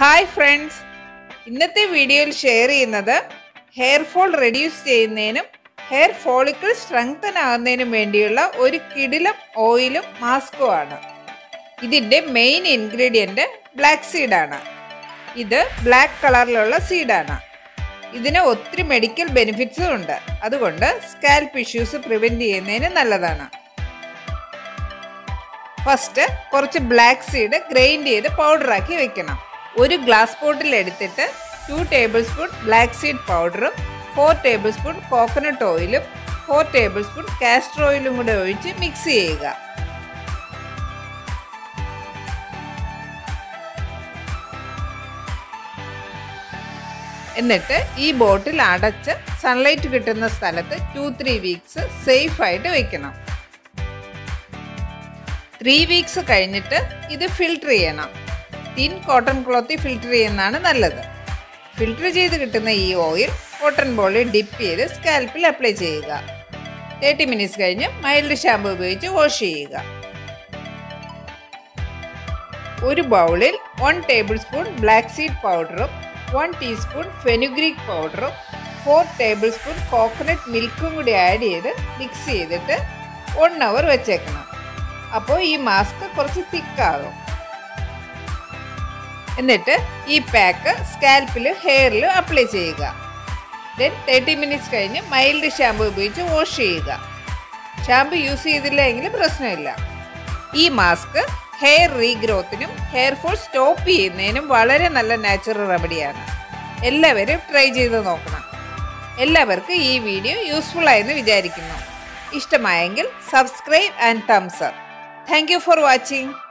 hi friends ഇന്നത്തെ വീഡിയോയിൽ share ചെയ്യുന്നത് ഹെയർ ഫോൾ റെഡ്യൂസ് ചെയ്യുന്നതിനും ഹെയർ ഫോളിക്കിൾ സ്ട്രെങ്തൻ ആകുന്നതിനും വേണ്ടിയുള്ള ഒരു കിടിലം ഓയിലും മാസ്കും ആണ് ഇതിൻ്റെ മെയിൻ ഇൻഗ്രീഡിയൻറ്റ് ബ്ലാക്ക് സീഡാണ് ഇത് ബ്ലാക്ക് കളറിലുള്ള സീഡാണ് ഇതിന് ഒത്തിരി മെഡിക്കൽ ബെനിഫിറ്റ്സും ഉണ്ട് അതുകൊണ്ട് സ്കാൽപ്പ് ഇഷ്യൂസ് പ്രിവെൻറ്റ് ചെയ്യുന്നതിന് നല്ലതാണ് ഫസ്റ്റ് കുറച്ച് ബ്ലാക്ക് സീഡ് ഗ്രൈൻഡ് ചെയ്ത് പൗഡറാക്കി വെക്കണം ഒരു ഗ്ലാസ് ബോട്ടിൽ എടുത്തിട്ട് two tablespoon black seed പൗഡറും ഫോർ ടേബിൾ സ്പൂൺ കോക്കനട്ട് ഓയിലും ഫോർ ടേബിൾ സ്പൂൺ കാസ്റ്റർ ഓയിലും കൂടെ ഒഴിച്ച് മിക്സ് ചെയ്യുക എന്നിട്ട് ഈ ബോട്ടിൽ അടച്ച് സൺലൈറ്റ് കിട്ടുന്ന സ്ഥലത്ത് ടു ത്രീ വീക്സ് സേഫ് ആയിട്ട് വെക്കണം ത്രീ വീക്സ് കഴിഞ്ഞിട്ട് ഇത് ഫിൽട്ടർ ചെയ്യണം തിൻ കോട്ടൺ ക്ലോത്തിൽ ഫിൽട്ടർ ചെയ്യുന്നതാണ് നല്ലത് ഫിൽട്ടർ ചെയ്ത് കിട്ടുന്ന ഈ ഓയിൽ കോട്ടൺ ബോളിൽ ഡിപ്പ് ചെയ്ത് സ്കാൽപ്പിൽ അപ്ലൈ ചെയ്യുക തേർട്ടി മിനിറ്റ്സ് കഴിഞ്ഞ് മൈൽഡ് ഷാമ്പു ഉപയോഗിച്ച് വാഷ് ചെയ്യുക ഒരു ബൗളിൽ one tablespoon black seed പൗഡറും വൺ ടീസ്പൂൺ ഫെനുഗ്രീക് പൗഡറും ഫോർ ടേബിൾ സ്പൂൺ കോക്കനട്ട് മിൽക്കും കൂടി ആഡ് ചെയ്ത് മിക്സ് ചെയ്തിട്ട് വൺ അവർ വെച്ചേക്കണം അപ്പോൾ ഈ മാസ്ക് കുറച്ച് തിക്കാകും എന്നിട്ട് ഈ പാക്ക് സ്കാൽപ്പിൽ ഹെയറിൽ അപ്ലൈ ചെയ്യുക ദെൻ തേർട്ടി മിനിറ്റ്സ് കഴിഞ്ഞ് മൈൽഡ് ഷാമ്പു ഉപയോഗിച്ച് വാഷ് ചെയ്യുക ഷാമ്പു യൂസ് ചെയ്തില്ല എങ്കിൽ പ്രശ്നമില്ല ഈ മാസ്ക് ഹെയർ റീഗ്രോത്തിനും ഹെയർ ഫോൾ സ്റ്റോപ്പ് ചെയ്യുന്നതിനും വളരെ നല്ല നാച്ചുറൽ റെമഡിയാണ് എല്ലാവരും ട്രൈ ചെയ്ത് നോക്കണം എല്ലാവർക്കും ഈ വീഡിയോ യൂസ്ഫുൾ ആയെന്ന് വിചാരിക്കുന്നു ഇഷ്ടമായെങ്കിൽ subscribe and thumbs up thank you for watching